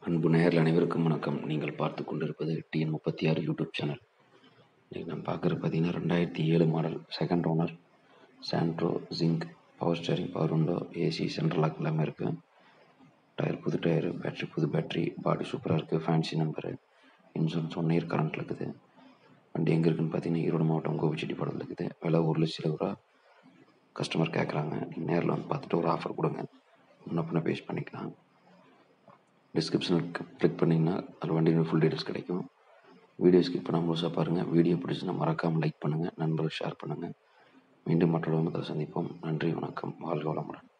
அன்பு நேயர்கள் அனைவருக்கும் வணக்கம் நீங்கள் பார்த்து கொண்டிருப்பது டிஎன் முப்பத்தி ஆறு யூடியூப் சேனல் இன்றைக்கி நம்ம பார்க்குறது பார்த்தீங்கன்னா ரெண்டாயிரத்தி ஏழு model second owner Santro Xing power steering power window AC central lock எல்லாமே இருக்குது டயர் புது டயரு பேட்ரி புது பேட்ரி பாடி சூப்பராக இருக்குது fancy number insurance one year கரண்ட்டில் இருக்குது வண்டி எங்கே இருக்குன்னு பார்த்தீங்கன்னா ஈரோடு மாவட்டம் கோபிச்செட்டிப்பாளையில் இருக்குது விலை ஒரு லட்சம் இருபது ரூபா கஸ்டமர் கேட்குறாங்க நீங்கள் நேரில் வந்து பார்த்துட்டு ஒரு ஆஃபர் கொடுங்க முன்ன பின்ன பேஸ் பண்ணிக்கலாம் டிஸ்கிரிப்ஷனில் கிளிக் பண்ணிங்கன்னா அது வண்டியோட ஃபுல் டீட்டெயில்ஸ் கிடைக்கும் வீடியோ ஸ்கிப் பண்ணாமல் முழுசாக பாருங்கள் வீடியோ பிடிச்சுன்னா மறக்காமல் லைக் பண்ணுங்கள் நண்பர்கள் ஷேர் பண்ணுங்கள் மீண்டும் மற்றொரு சந்திப்போம் நன்றி வணக்கம் வாழ்க வளமுடன்